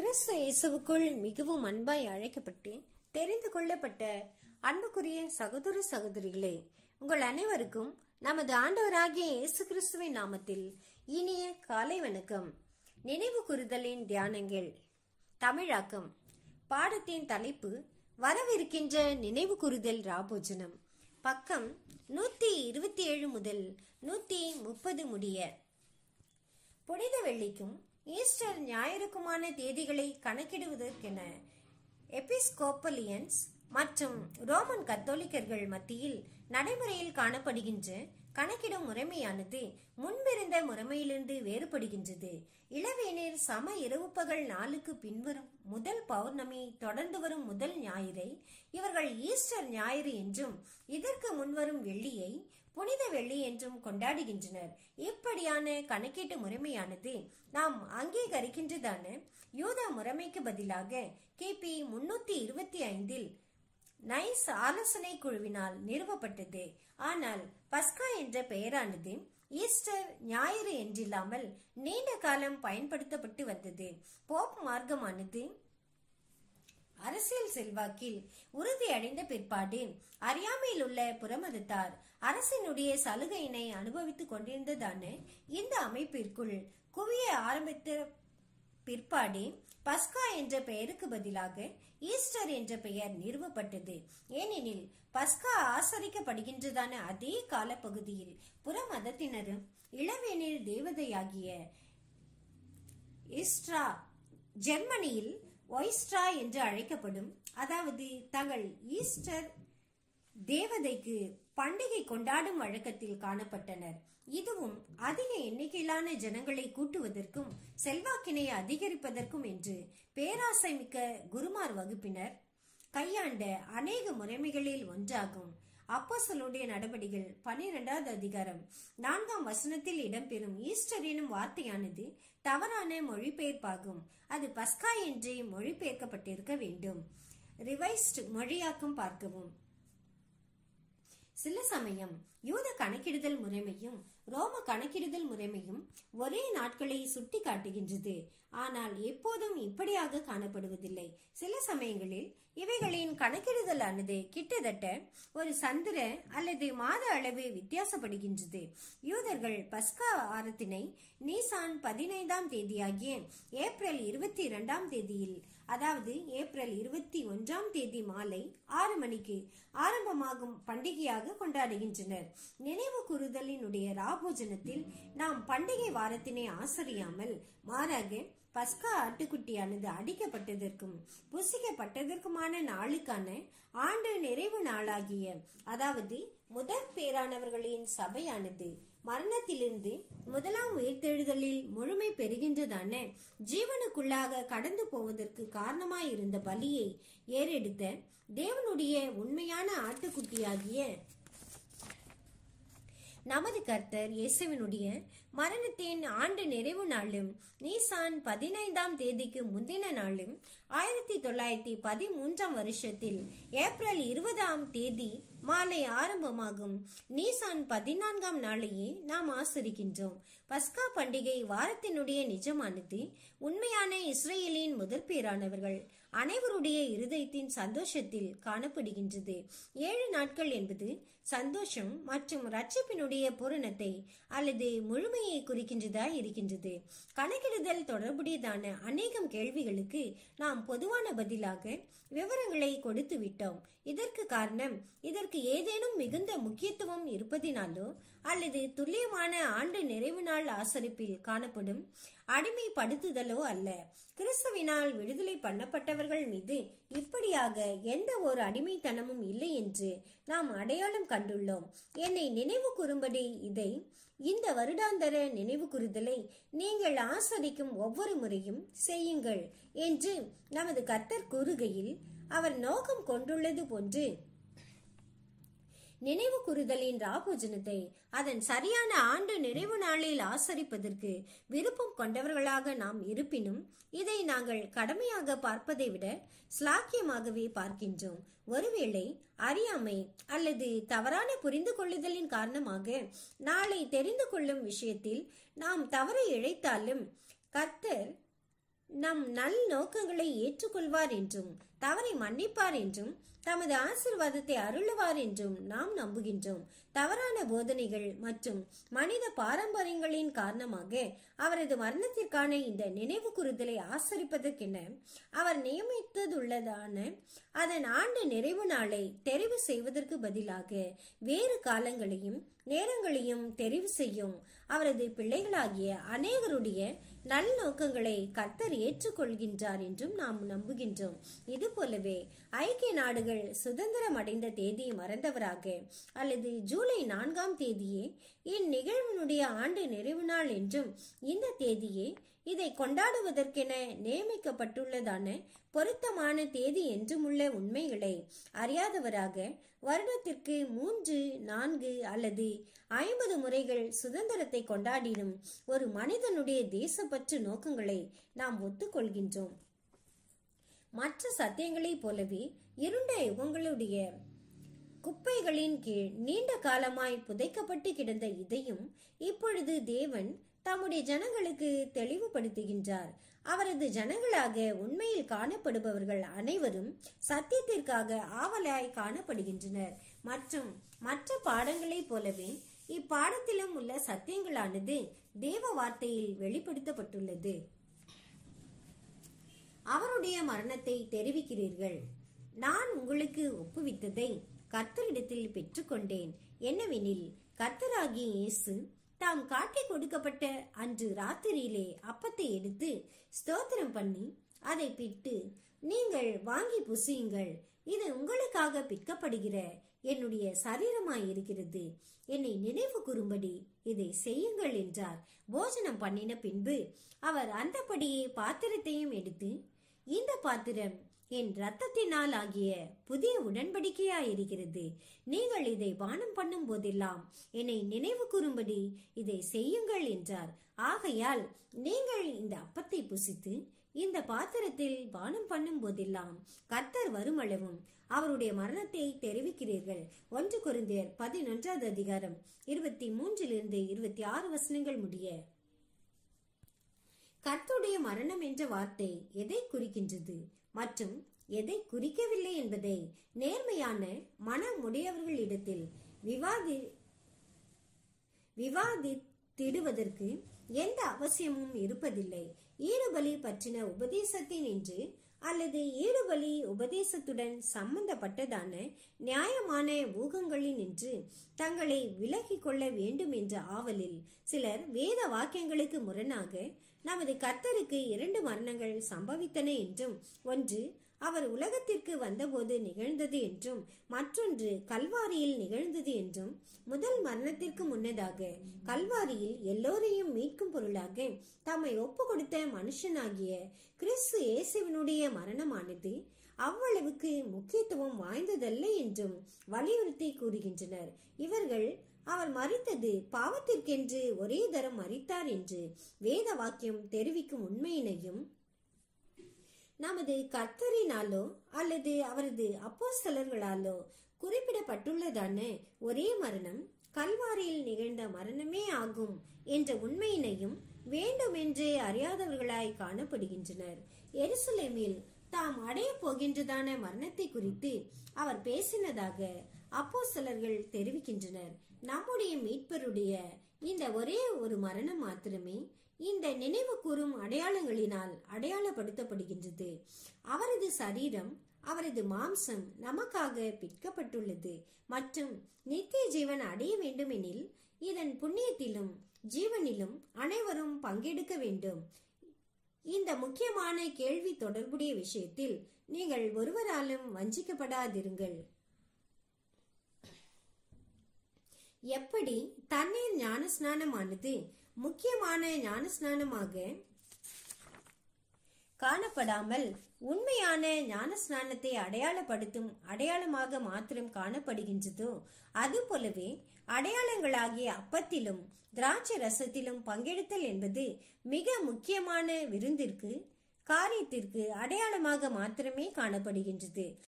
கிறிஸ்து இயேசுவுக்குள் மிகவும் அன்பாய் அழைக்கப்பட்டு தெரிந்து கொள்ளப்பட்ட அன்புக்குரிய சகோதர சகோதரிகளே உங்கள் அனைவருக்கும் நமது ஆண்டவராகிய இயேசு கிறிஸ்துவின் நாமத்தில் இனிய காலை வணக்கம் நினைவு கூறுதலின் தியானங்கள் தமிழாக்கம் பாடத்தின் தலைப்பு வரவிருக்கின்ற நினைவு கூறுதல் ராபோஜனம் பக்கம் நூத்தி இருபத்தி ஏழு முதல் நூத்தி முப்பது முடிய புனித வெள்ளிக்கும் ஈஸ்டர் ஞாயிறுக்குமான தேதிகளை கணக்கிடுவதற்கென எபிஸ்கோப்பலியன்ஸ் மற்றும் ரோமன் கத்தோலிக்கர்கள் மத்தியில் நடைமுறையில் காணப்படுகின்ற கணக்கிடும் முறைமையானது முன்பிருந்த முறைமையிலிருந்து வேறுபடுகின்றது இளவேநீர் சம இரவு பகல் நாளுக்கு பின்வரும் முதல் பௌர்ணமி தொடர்ந்து வரும் முதல் ஞாயிறை இவர்கள் ஈஸ்டர் ஞாயிறு என்றும் இதற்கு முன்வரும் வெள்ளியை புனித வெள்ளி என்றும் கொண்டாடுகின்றனர் இப்படியான கணக்கீட்டு முறைமையானது நாம் அங்கீகரிக்கின்றதான யூத முறைமைக்கு பதிலாக கிபி முன்னூத்தி இருபத்தி ஐந்தில் நைஸ் ஆலோசனை குழுவினால் நிறுவப்பட்டது ஆனால் பஸ்கா என்ற பெயரானது ஈஸ்டர் ஞாயிறு என்றில்லாமல் நீண்ட காலம் பயன்படுத்தப்பட்டு வந்தது போப் மார்க்கமானது அரசியல் செல்வாக்கில் உறுதி அடைந்த பிற்பாடு அறியாமையில் உள்ள புறமதத்தார் அரசினுடைய சலுகையினை அனுபவித்துக் கொண்டிருந்ததான இந்த அமைப்பிற்குள் குவிய ஆரம்பித்த பிற்பாடு பஸ்கா என்ற பெயருக்கு பதிலாக ஈஸ்டர் என்ற பெயர் நிறுவப்பட்டது ஏனெனில் பஸ்கா ஆசரிக்கப்படுகின்றதான அதே காலப்பகுதியில் புற மதத்தினரும் இளவேனில் தேவதையாகிய இஸ்ட்ரா ஜெர்மனியில் ஒய்ஸ்ட்ரா என்று அழைக்கப்படும் அதாவது தங்கள் ஈஸ்டர் தேவதைக்கு பண்டிகை கொண்டாடும் வழக்கத்தில் காணப்பட்டனர் இதுவும் அதிக எண்ணிக்கையிலான ஜனங்களை கூட்டுவதற்கும் செல்வாக்கினை அதிகரிப்பதற்கும் என்று பேராசை மிக்க குருமார் வகுப்பினர் கையாண்ட அநேக முறைமைகளில் ஒன்றாகும் அப்போசலுடைய நடவடிகள் பனிரெண்டாவது அதிகாரம் நான்காம் வசனத்தில் இடம்பெறும் ஈஸ்டர் எனும் வார்த்தையானது தவறான மொழிபெயர்ப்பாகும் அது பஸ்கா என்றே மொழிபெயர்க்கப்பட்டிருக்க வேண்டும் ரிவைஸ்ட் மொழியாக்கம் பார்க்கவும் சில சமயம் யூத கணக்கிடுதல் முறைமையும் ரோம கணக்கிடுதல் முறைமையும் ஒரே நாட்களை சுட்டி காட்டுகின்றது ஆனால் எப்போதும் இப்படியாக காணப்படுவதில்லை சில சமயங்களில் இவைகளின் கணக்கிடுதலானது கிட்டத்தட்ட ஒரு சந்திர அல்லது மாத அளவு வித்தியாசப்படுகின்றது யூதர்கள் பஸ்கா வாரத்தினை நீசான் பதினைந்தாம் தேதியாகிய ஏப்ரல் இருபத்தி இரண்டாம் தேதியில் அதாவது ஏப்ரல் இருபத்தி ஒன்றாம் தேதி மாலை ஆறு மணிக்கு ஆரம்பமாகும் பண்டிகையாக கொண்டாடுகின்றனர் நினைவு கூறுதலினுடைய ராபோஜனத்தில் நாம் பண்டிகை வாரத்தினை ஆசரியாமல் மாறாக பஸ்கா ஆட்டுக்குட்டியானது அடிக்கப்பட்டதற்கும் புசிக்கப்பட்டதற்குமான நாளுக்கான ஆண்டு நிறைவு நாளாகிய அதாவது முதற் பேரானவர்களின் சபையானது மரணத்திலிருந்து முதலாம் உயிர்த்தெழுதலில் முழுமை பெறுகின்றதான ஜீவனுக்குள்ளாக கடந்து போவதற்கு காரணமாயிருந்த பலியை ஏறெடுத்த தேவனுடைய உண்மையான ஆட்டுக்குட்டியாகிய நமது கர்த்தர் இயேசுவினுடைய மரணத்தின் ஆண்டு நிறைவு நாளும் நீசான் பதினைந்தாம் தேதிக்கு முந்தின நாளும் ஆயிரத்தி தொள்ளாயிரத்தி பதிமூன்றாம் வருஷத்தில் ஏப்ரல் இருபதாம் தேதி மாலை ஆரம்பமாகும் நீசான் பதினான்காம் நாளையே நாம் ஆசரிக்கின்றோம் பஸ்கா பண்டிகை வாரத்தினுடைய நிஜமானது உண்மையான இஸ்ரேலின் முதற் பேரானவர்கள் அனைவருடைய இருதயத்தின் சந்தோஷத்தில் காணப்படுகின்றது ஏழு நாட்கள் என்பது சந்தோஷம் மற்றும் ரட்சிப்பினுடைய பூரணத்தை அல்லது முழுமையை குறிக்கின்றதா இருக்கின்றது கணக்கிடுதல் தொடர்புடையதான அநேகம் கேள்விகளுக்கு நாம் பொதுவான பதிலாக விவரங்களை கொடுத்து விட்டோம் இதற்கு காரணம் இதற்கு ஏதேனும் மிகுந்த முக்கியத்துவம் இருப்பதினாலோ அல்லது துல்லியமான ஆண்டு நிறைவு நாள் ஆசரிப்பில் காணப்படும் அடிமைப்படுத்துதலோ அல்ல கிறிஸ்துவினால் விடுதலை பண்ணப்பட்டவர்கள் மீது இப்படியாக எந்த ஒரு அடிமைத்தனமும் இல்லை என்று நாம் அடையாளம் கண்டுள்ளோம் என்னை நினைவு கூறும்படி இதை இந்த வருடாந்தர நினைவு கூறுதலை நீங்கள் ஆசரிக்கும் ஒவ்வொரு முறையும் செய்யுங்கள் என்று நமது கர்த்தர் கூறுகையில் அவர் நோக்கம் கொண்டுள்ளது போன்று நினைவு கூறுதலின் ராபோஜனத்தை அதன் சரியான ஆண்டு நிறைவு நாளில் ஆசரிப்பதற்கு விருப்பம் கொண்டவர்களாக நாம் இருப்பினும் இதை நாங்கள் கடமையாக பார்ப்பதை விட ஸ்லாக்கியமாகவே பார்க்கின்றோம் ஒருவேளை அறியாமை அல்லது தவறான புரிந்து கொள்ளுதலின் காரணமாக நாளை தெரிந்து கொள்ளும் விஷயத்தில் நாம் தவறு இழைத்தாலும் கர்த்தர் நம் நல் நோக்கங்களை ஏற்றுக்கொள்வார் என்றும் தவறை மன்னிப்பார் என்றும் தமது ஆசிர்வாதத்தை அருளுவார் என்றும் நாம் நம்புகின்றோம் தவறான போதனைகள் மற்றும் மனித பாரம்பரியங்களின் காரணமாக அவரது மரணத்திற்கான இந்த நினைவு கூறுதலை ஆசரிப்பதற்கென அவர் நியமித்ததுள்ளதான அதன் ஆண்டு நிறைவு நாளை தெரிவு செய்வதற்கு பதிலாக வேறு காலங்களையும் நேரங்களையும் தெரிவு செய்யும் அவரது பிள்ளைகளாகிய அநேகருடைய நல்நோக்கங்களை கர்த்தர் ஏற்றுக்கொள்கின்றார் என்றும் நாம் நம்புகின்றோம் இது போலவே ஐக்கிய நாடுகள் சுதந்திரம் அடைந்த தேதியை மறந்தவராக அல்லது ஜூலை நான்காம் தேதியே இந்நிகழ்வினுடைய ஆண்டு நிறைவு நாள் என்றும் இந்த தேதியே இதை கொண்டாடுவதற்கென நியமிக்கப்பட்டுள்ளதான பொருத்தமான தேதி என்றும் உள்ள உண்மைகளை அறியாதவராக வருடத்திற்கு மூன்று நான்கு அல்லது ஐம்பது முறைகள் சுதந்திரத்தை கொண்டாடினும் ஒரு மனிதனுடைய தேசப்பற்று நோக்கங்களை நாம் ஒத்துக்கொள்கின்றோம் மற்ற சத்தியங்களைப் போலவே இருண்ட யுகங்களுடைய குப்பைகளின் கீழ் நீண்ட காலமாய் புதைக்கப்பட்டு கிடந்த இதையும் இப்பொழுது தேவன் தம்முடைய ஜனங்களுக்கு தெளிவுபடுத்துகின்றார் அவரது ஜனங்களாக உண்மையில் காணப்படுபவர்கள் அனைவரும் சத்தியத்திற்காக ஆவலாய் காணப்படுகின்றனர் மற்றும் மற்ற பாடங்களைப் போலவே இப்பாடத்திலும் உள்ள சத்தியங்களானது தேவ வார்த்தையில் வெளிப்படுத்தப்பட்டுள்ளது அவருடைய மரணத்தை தெரிவிக்கிறீர்கள் நான் உங்களுக்கு ஒப்புவித்ததை கர்த்தரிடத்தில் பெற்றுக்கொண்டேன் என்னவெனில் கர்த்தராகிய இயேசு தாம் காட்டிக் கொடுக்கப்பட்ட அன்று ராத்திரியிலே அப்பத்தை எடுத்து ஸ்தோத்திரம் பண்ணி அதை பிட்டு நீங்கள் வாங்கி புசியுங்கள் இது உங்களுக்காக பிற்கப்படுகிற என்னுடைய சரீரமாய் இருக்கிறது என்னை நினைவு கூறும்படி இதை செய்யுங்கள் என்றார் போஜனம் பண்ணின பின்பு அவர் அந்தபடியே பாத்திரத்தையும் எடுத்து இந்த பாத்திரம் என் ரத்தத்தினால் ஆகிய புதிய உடன்படிக்கையாயிருக்கிறது நீங்கள் இதை பானம் பண்ணும் போதெல்லாம் என்னை நினைவு கூறும்படி இதை செய்யுங்கள் என்றார் ஆகையால் நீங்கள் இந்த அப்பத்தை புசித்து இந்த பாத்திரத்தில் பானம் பண்ணும் போதெல்லாம் கர்த்தர் வருமளவும் அவருடைய மரணத்தை தெரிவிக்கிறீர்கள் ஒன்று குருந்தியர் பதினொன்றாவது அதிகாரம் இருபத்தி மூன்றிலிருந்து இருபத்தி ஆறு வசனங்கள் முடிய கர்த்தருடைய மரணம் என்ற வார்த்தை எதை குறிக்கின்றது மற்றும் எதை குறிக்கவில்லை என்பதை நேர்மையான மனமுடையவர்களிடத்தில் விவாதி விவாதித்திடுவதற்கு எந்த அவசியமும் இருப்பதில்லை ஈடுபலி பற்றின உபதேசத்தின் என்று அல்லது ஈடுபலி உபதேசத்துடன் சம்பந்தப்பட்டதான நியாயமான ஊகங்களின் என்று தங்களை விலகிக் கொள்ள வேண்டும் என்ற ஆவலில் சிலர் வேத வாக்கியங்களுக்கு முரணாக நமது கர்த்தருக்கு இரண்டு மரணங்கள் சம்பவித்தன என்றும் ஒன்று அவர் உலகத்திற்கு வந்தபோது நிகழ்ந்தது என்றும் மற்றொன்று கல்வாரியில் நிகழ்ந்தது என்றும் முதல் மரணத்திற்கு முன்னதாக கல்வாரியில் எல்லோரையும் மீட்கும் பொருளாக தம்மை ஒப்பு கொடுத்த மனுஷனாகிய கிறிஸ்து இயேசுவினுடைய மரணமானது அவ்வளவுக்கு முக்கியத்துவம் வாய்ந்ததல்ல என்றும் வலியுறுத்தி கூறுகின்றனர் இவர்கள் அவர் மறித்தது பாவத்திற்கென்று ஒரே தரம் மறித்தார் என்று வேத வாக்கியம் தெரிவிக்கும் உண்மையினையும் நமது கர்த்தரினாலோ அல்லது அவரது அப்போஸ்தலர்களாலோ குறிப்பிடப்பட்டுள்ளதான ஒரே மரணம் கல்வாரியில் நிகழ்ந்த மரணமே ஆகும் என்ற உண்மையினையும் வேண்டுமென்றே அறியாதவர்களாய் காணப்படுகின்றனர் எருசலேமில் தாம் அடைய போகின்றதான மரணத்தை குறித்து அவர் பேசினதாக அப்போஸ்தலர்கள் தெரிவிக்கின்றனர் நம்முடைய மீட்பருடைய இந்த ஒரே ஒரு மரணம் மாத்திரமே இந்த நினைவு கூறும் அடையாளங்களினால் அடையாளப்படுத்தப்படுகின்றது அவரது சரீரம் அவரது மாம்சம் நமக்காக பிற்கப்பட்டுள்ளது மற்றும் நித்திய ஜீவன் அடைய வேண்டுமெனில் இதன் புண்ணியத்திலும் ஜீவனிலும் அனைவரும் பங்கெடுக்க வேண்டும் இந்த முக்கியமான கேள்வி தொடர்புடைய விஷயத்தில் நீங்கள் ஒருவராலும் வஞ்சிக்கப்படாதிருங்கள் எப்படி தண்ணீர் ஞானஸ்நானமானது முக்கியமான ஞானஸ்நானமாக காணப்படாமல் உண்மையான ஞானஸ்நானத்தை அடையாளப்படுத்தும் அடையாளமாக மாத்திரம் காணப்படுகின்றதோ அதுபோலவே அடையாளங்களாகிய அப்பத்திலும் திராட்சை ரசத்திலும் பங்கெடுத்தல் என்பது மிக முக்கியமான விருந்திற்கு காரியத்திற்கு அடையாளமாக மாத்திரமே காணப்படுகின்றது